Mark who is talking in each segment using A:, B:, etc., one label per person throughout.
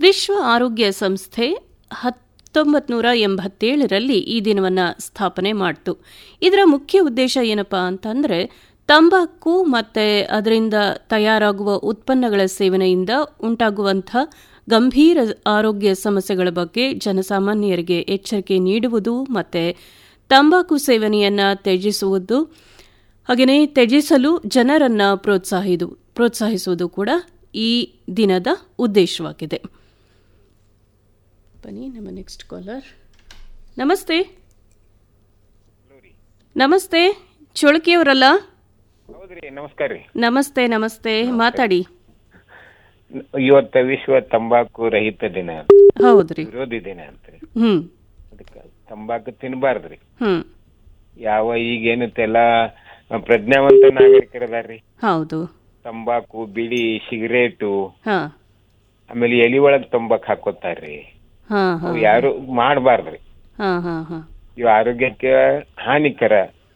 A: ವಿಶ್ವ ಆರೋಗ್ಯ ಸಂಸ್ಥೆ ಹತ್ತೊಂಬತ್ತು ನೂರ ಎಂಬತ್ತೇಳರಲ್ಲಿ ಈ ದಿನವನ್ನು ಸ್ಥಾಪನೆ ಮಾಡಿತು ಇದರ ಮುಖ್ಯ ಉದ್ದೇಶ ಏನಪ್ಪಾ ಅಂತಂದರೆ ತಂಬಾಕು ಮತ್ತು ಅದರಿಂದ ತಯಾರಾಗುವ ಉತ್ಪನ್ನಗಳ ಸೇವನೆಯಿಂದ ಉಂಟಾಗುವಂಥ ಗಂಭೀರ ಆರೋಗ್ಯ ಸಮಸ್ಯೆಗಳ ಬಗ್ಗೆ ಜನಸಾಮಾನ್ಯರಿಗೆ ಎಚ್ಚರಿಕೆ ನೀಡುವುದು ಮತ್ತು ತಂಬಾಕು ಸೇವನೆಯನ್ನು ತ್ಯಜಿಸುವುದು ಹಾಗೆಯೇ ತ್ಯಜಿಸಲು ಜನರನ್ನು ಪ್ರೋತ್ಸಾಹಿದು ಪ್ರೋತ್ಸಾಹಿಸುವುದು ಕೂಡ ಈ ದಿನದ ಉದ್ದೇಶವಾಗಿದೆ ಬನ್ನಿ ನಮ್ಮ ನೆಕ್ಸ್ಟ್ ಕಾಲರ್ ನಮಸ್ತೆ ನಮಸ್ತೆ ಚೊಳಕಿಯವರಲ್ಲ
B: ಹೌದ್ರಿ ನಮಸ್ಕಾರ ರೀ
A: ನಮಸ್ತೆ ನಮಸ್ತೆ ಮಾತಾಡಿ
B: ಇವತ್ತ ವಿಶ್ವ ತಂಬಾಕು ರಹಿತ ದಿನ
A: ಹೌದ್ರಿ
B: ವಿರೋಧಿ ದಿನ ಅಂತ ರೀ
A: ಹ್ಮ್
B: ಅದಕ್ಕೆ ತಂಬಾಕು ತಿನ್ನಬಾರ್ದ್ರಿ
A: ಹ್ಮ್
B: ಯಾವ ಈಗೇನತ್ತೆಲ್ಲ ಪ್ರಜ್ಞಾವಂತ ನಾಗರಿಕರದಾರ್ರಿ
A: ಹೌದು
B: ತಂಬಾಕು ಬಿಡಿ ಸಿಗರೇಟು
A: ಹಾ
B: ಆಮೇಲೆ ಎಲಿ ಒಳಗ್ ತಂಬಾಕು ಹಾಕೋತಾರ್ರಿ
A: ಹಾ ಹಾ
B: ಅವು ಯಾರು ಮಾಡಬಾರ್ದ್ರಿ
A: ಹಾ ಹಾ ಹಾ
B: ಇವು ಆರೋಗ್ಯಕ್ಕೆ ಹಾನಿಕರ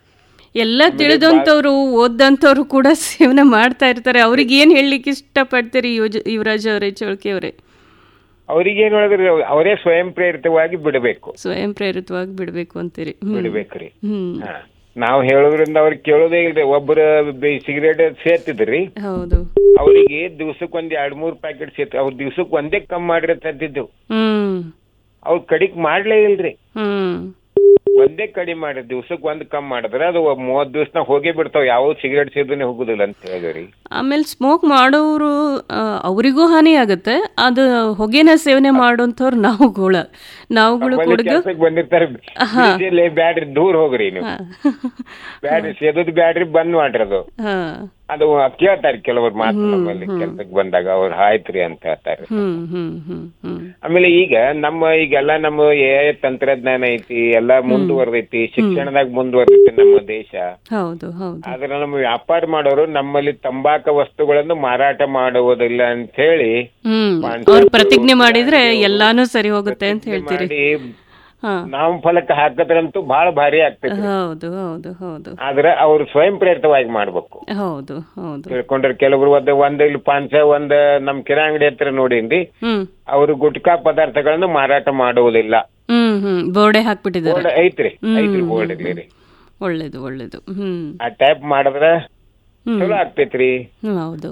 A: ಎಲ್ಲ ತಿಳಿದಂಥವ್ರು ಓದಂಥವ್ರು ಕೂಡ ಸೇವನೆ ಮಾಡ್ತಾ ಇರ್ತಾರೆ ಅವ್ರಿಗೆ ಏನ್ ಹೇಳಲಿಕ್ಕೆ ಇಷ್ಟಪಡ್ತೀರಿ ಯುವಜ ಯುವರಾಜ್ ಅವರೇ ಚೌಳ್ಕೆ ಅವರೇ
B: ಅವ್ರಿಗೇನ್ ಹೇಳಿದ್ರಿ ಅವರೇ ಸ್ವಯಂ ಪ್ರೇರಿತವಾಗಿ ಬಿಡಬೇಕು
A: ಸ್ವಯಂ ಪ್ರೇರಿತವಾಗಿ ಬಿಡಬೇಕು ಅಂತೀರಿ ಹ್ಮ್.
B: ಬಿಡ್ಬೇಕ್ರಿ
A: ಹ್ಮ್
B: ಹಾ ನಾವು ಹೇಳೋದ್ರಿಂದ ಅವ್ರಿಗೆ ಕೇಳೋದೇ ಇಲ್ರಿ ಒಬ್ಬರ ಸಿಗರೇಟ್ ಸೇರ್ತಿದ್ರಿ
A: ಹೌದು
B: ಅವರಿಗೆ ದಿವ್ಸಕ್ಕೆ ಒಂದ್ ಎರಡ್ ಮೂರ್ ಪ್ಯಾಕೆಟ್ ಸೇರ್ತ ಅವ್ರ ದಿವ್ಸಕ್ಕೆ ಒಂದೇ ಕಮ್ಮಿ ಮಾಡಿರ ತಂದಿದ್ದೆವು
A: ಹ್ಮ್
B: ಅವ್ರು ಕಡಿಕ್ ಮಾಡ್ಲೇ ಇಲ್ರಿ
A: ಹ್ಮ್
B: ಒಂದೇ ಕಡಿಮೆ ಮಾಡಿ ದಿವ್ಸಕ್ಕೆ ಒಂದ್ ಕಮ್ಮಿ ಮಾಡಿದ್ರೆ ಅದು ಮೂವತ್ ದಿವ್ಸನಾಗ ಹೋಗೇ ಬಿಡ್ತಾವ ಯಾವ ಸಿಗರೇಟ್ ಸೇದನೆ ಹೋಗುದಿಲ್ಲ ಅಂತ ಹೇಳಿದ್ರಿ
A: ಆಮೇಲೆ ಸ್ಮೋಕ್ ಮಾಡೋರು ಆ, ಅವರಿಗೂ ಹಾನಿ ಆಗುತ್ತೆ ಅದು ಹೊಗೆನ ಸೇವನೆ ಮಾಡೋಂಥವ್ರು ನಾವುಗಳ ನಾವುಗಳು ಕುಡ್ದು
B: ಕೆಲ್ಸಕ್ಕೆ ಬಂದಿರ್ತಾರೆ ಬಿಸಿಲೇ ಬ್ಯಾಡ್ರಿ ದೂರ ಹೋಗ್ರಿ ನೀವು ಬ್ಯಾಡ್ರಿ ಸೇದೋದ್ ಬ್ಯಾಡ್ರಿ ಬಂದ್ ಮಾಡ್ರಿ ಅದು
A: ಹಾ
B: ಅದು ಕೇಳ್ತಾರೆ ಕೆಲವ್ರು ಮಾತು ನಮ್ಮಲ್ಲಿ ಕೆಲ್ಸಕ್ಕೆ ಬಂದಾಗ ಅವ್ರು ಆಯ್ತ್ರಿ ಅಂತ ಹೇಳ್ತಾರೆ
A: ಹ್ಮ್ ಹ್ಮ್ ಹ್ಮ್ ಹ್ಮ್
B: ಆಮೇಲೆ ಈಗ ನಮ್ಮ ಈಗೆಲ್ಲ ನಮ್ಮ ಎ ತಂತ್ರಜ್ಞಾನ ಐತಿ ಎಲ್ಲಾ ಮುಂದುವರ್ದೈತಿ ಶಿಕ್ಷಣದಾಗ ಮುಂದುವರ್ದೈತಿ ನಮ್ಮ ದೇಶ
A: ಹೌದು ಹೌದು
B: ಆದ್ರೆ ನಮ್ಮ ವ್ಯಾಪಾರ ಮಾಡೋರು ನಮ್ಮಲ್ಲಿ ತಂಬಾಕ ವಸ್ತುಗಳನ್ನು ಮಾರಾಟ ಮಾಡುವುದಿಲ್ಲ ಅಂತ ಹೇಳಿ
A: ಹ್ಮ್ ಅವ್ರು ಪ್ರತಿಜ್ಞೆ ಮಾಡಿದ್ರೆ ಎಲ್ಲಾನು ಸರಿ ಹೋಗುತ್ತೆ ಅಂತ ಹೇಳ್ತೀರಿ
B: ಮಾಡಿ
A: ಹಾ
B: ನಾಮಫಲಕ ಹಾಕದ್ರಂತೂ ಬಹಳ ಭಾರಿ ಆಗ್ತೈತಿ
A: ಹೌದು ಹೌದು ಹೌದು
B: ಆದ್ರೆ ಅವ್ರು ಸ್ವಯಂ ಪ್ರೇರಿತವಾಗಿ ಮಾಡ್ಬೇಕು
A: ಹೌದು ಹೌದು
B: ತಿಳ್ಕೊಂಡ್ರೆ ಕೆಲವ್ರು ಒಂದ್ ಒಂದ್ ಇಲ್ಲಿ ಪಾನ್ಸ ಒಂದ್ ನಮ್ ಕಿರಾ ಅಂಗಡಿ ಹತ್ರ ನೋಡೀನ್ರಿ
A: ಹ್ಮ್
B: ಅವರು ಗುಟ್ಕಾ ಪದಾರ್ಥಗಳನ್ನು ಮಾರಾಟ ಮಾಡುವುದಿಲ್ಲ
A: ಹ್ಮ್ ಹ್ಮ್ ಬೋರ್ಡೆ ಹಾಕ್ಬಿಟ್ಟಿದ್ದಾರೆ
B: ಬೋರ್ಡ್ ಐತ್ರಿ ಐತ್ರಿ ಬೋರ್ಡ್ ಇರ್ಲಿ
A: ಒಳ್ಳೇದು ಒಳ್ಳೇದು ಹ್ಮ್
B: ಆ ಟೈಪ್ ಮಾಡಿದ್ರ
A: ಹ್ಮ್.
B: ಚಲೋ ಆಗ್ತೈತ್ರಿ
A: ಹ್ಮ್, ಹೌದು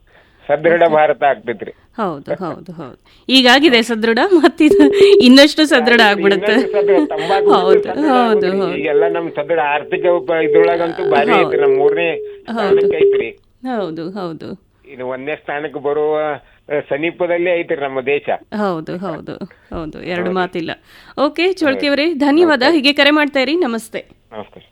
B: ಸದೃಢ ಭಾರತ ಆಗ್ತೈತ್ರಿ
A: ಹೌದು ಹೌದು ಹೌದು ಈಗಾಗಿದೆ ಸದೃಢ ಮತ್ತಿದು ಇನ್ನಷ್ಟು ಸದೃಢ ಆಗ್ಬಿಡುತ್ತೆ
B: ಇನ್ನೊಂದು ಸದೃಢ, ತಂಬಾಕು
A: ಹೌದು
B: ಸದೃಢ
A: ಹೌದು
B: ಆಗೋದ್ರಿ.
A: ಹೌದು
B: ಈಗೆಲ್ಲ ನಮ್ ಸದೃಢ ಆರ್ಥಿಕ ಉಪ ಇದ್ರೊಳಗಂತೂ ಭಾರಿ ಐತ್ರಿ ನಮ್ ಮೂರನೇ ಸ್ಥಾನಕ್ಕೆ ಐತ್ರಿ
A: ಹೌದು ಹೌದು
B: ಇದು ಒಂದನೇ ಸ್ಥಾನಕ್ಕೆ ಬರುವ ಆ, ಸಮೀಪದಲ್ಲೇ ಐತ್ರಿ ನಮ್ಮ ದೇಶ
A: ಹೌದು ಹೌದು ಹೌದು ಎರಡು ಮಾತಿಲ್ಲ ಓಕೆ ಚೋಳ್ಕಿಯವರೇ ಧನ್ಯವಾದ ಹೀಗೆ ಕರೆ ಮಾಡ್ತಾ ಇರಿ ನಮಸ್ತೆ
B: ನಮಸ್ಕಾರ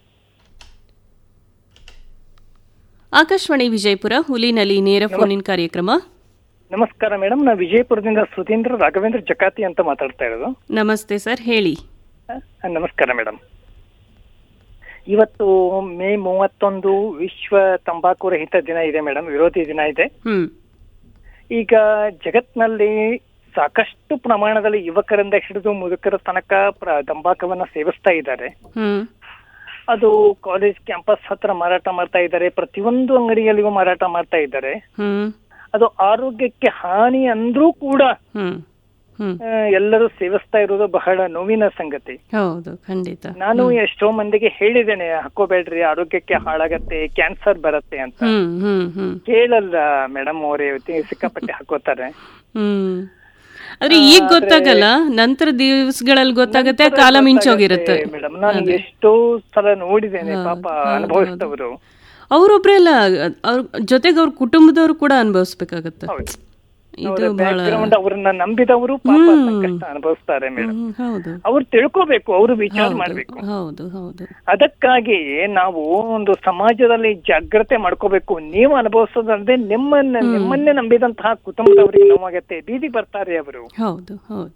A: ಆಕಾಶವಾಣಿ ವಿಜಯಪುರ ಹುಲಿನಲ್ಲಿ ನೇರ ಫೋನ್ ಇನ್ ಕಾರ್ಯಕ್ರಮ
C: ನಮಸ್ಕಾರ ಮೇಡಮ್ ನಾ ವಿಜಯಪುರದಿಂದ ಸುಧೀಂದ್ರ ರಾಘವೇಂದ್ರ ಜಕಾತಿ ಅಂತ ಮಾತಾಡ್ತಾ ಇರೋದು
A: ನಮಸ್ತೆ ಸರ್ ಹೇಳಿ
C: ಆ, ನಮಸ್ಕಾರ ಮೇಡಮ್ ಇವತ್ತು ಮೇ ಮೂವತ್ತೊಂದು ವಿಶ್ವ ತಂಬಾಕು ರಹಿತ ದಿನ ಇದೆ ಮೇಡಮ್ ವಿರೋಧಿ ದಿನ ಇದೆ
A: ಹ್ಮ್
C: ಈಗ ಜಗತ್ನಲ್ಲಿ ಸಾಕಷ್ಟು ಪ್ರಮಾಣದಲ್ಲಿ ಯುವಕರಿಂದ ಹಿಡಿದು ಮುದುಕರ ತನಕ ಪ್ರ- ತಂಬಾಕವನ್ನ ಸೇವಿಸ್ತಾ ಇದ್ದಾರೆ
A: ಹ್ಮ್
C: ಅದು ಕಾಲೇಜ್ ಕ್ಯಾಂಪಸ್ ಹತ್ರ ಮಾರಾಟ ಮಾಡ್ತಾ ಇದ್ದಾರೆ ಪ್ರತಿಯೊಂದು ಅಂಗಡಿಯಲ್ಲಿಗೂ ಮಾರಾಟ ಮಾಡ್ತಾ ಇದ್ದಾರೆ
A: ಹ್ಮ್
C: ಅದು ಆರೋಗ್ಯಕ್ಕೆ ಹಾನಿ ಅಂದ್ರೂ ಕೂಡ
A: ಹ್ಮ್ ಹ್ಮ್
C: ಆ, ಎಲ್ಲರೂ ಸೇವಿಸ್ತಾ ಇರೋದು ಬಹಳ ನೋವಿನ ಸಂಗತಿ
A: ಹೌದು ಖಂಡಿತ
C: ನಾನು ಎಷ್ಟೋ ಮಂದಿಗೆ ಹೇಳಿದ್ದೇನೆ ಹಾಕೋಬೇಡ್ರಿ ಆರೋಗ್ಯಕ್ಕೆ ಹಾಳಾಗತ್ತೆ ಕ್ಯಾನ್ಸರ್ ಬರತ್ತೆ ಅಂತ
A: ಹ್ಮ್ ಹ್ಮ್ ಹ್ಮ್
C: ಕೇಳಲ್ಲ ಮೇಡಮ್ ಅವರೇ ಸಿಕ್ಕಾಪಟ್ಟೆ ಹಾಕೋತಾರೆ
A: ಹ್ಮ್ ಆದ್ರೆ ಈಗ ಗೊತ್ತಾಗಲ್ಲ ನಂತರ ದಿವಸಗಳಲ್ಲಿ ಗೊತ್ತಾಗತ್ತೆ ಆ ಕಾಲ ಮಿಂಚೋಗಿರುತ್ತೆ
C: ಮೇಡಮ್ ನಾನು ಎಷ್ಟೋ ಸಲ ನೋಡಿದ್ದೇನೆ ಪಾಪ ಅನುಭವಿಸಿದವರು
A: ಅವ್ರೊಬ್ರೇ ಅಲ್ಲ ಅವ್ರ ಜೊತೆಗೆ ಅವ್ರ ಕುಟುಂಬದವ್ರು ಕೂಡ ಅನುಭವಿಸ್ಬೇಕಾಗತ್ತೆ ಇದು ಬಹಳ
C: ಬ್ಯಾಕ್ಗ್ರೌಂಡ್ ಅವ್ರನ್ನ ನಂಬಿದವರು ಪಾಪ ಸಂಕಷ್ಟ ಅನುಭವಿಸ್ತಾರೆ ಮೇಡಮ್
A: ಹ್ಮ್, ಹೌದು
C: ಅವ್ರು ತಿಳ್ಕೋಬೇಕು ಅವರು ವಿಚಾರ ಮಾಡ್ಬೇಕು
A: ಹೌದು ಹೌದು
C: ಅದಕ್ಕಾಗಿಯೇ ನಾವು ಒಂದು ಸಮಾಜದಲ್ಲಿ ಜಾಗ್ರತೆ ಮಾಡ್ಕೋಬೇಕು ನೀವು ಅನುಭವಿಸೋದಲ್ಲದೆ ನಿಮ್ಮನ್ನ ನಿಮ್ಮನ್ನೇ ನಂಬಿದಂತಹ ಕುಟುಂಬದವರಿಗೆ ನೋವಾಗತ್ತೆ ಬೀದಿ ಬರ್ತಾರೆ ಅವರು
A: ಹೌದು ಹೌದು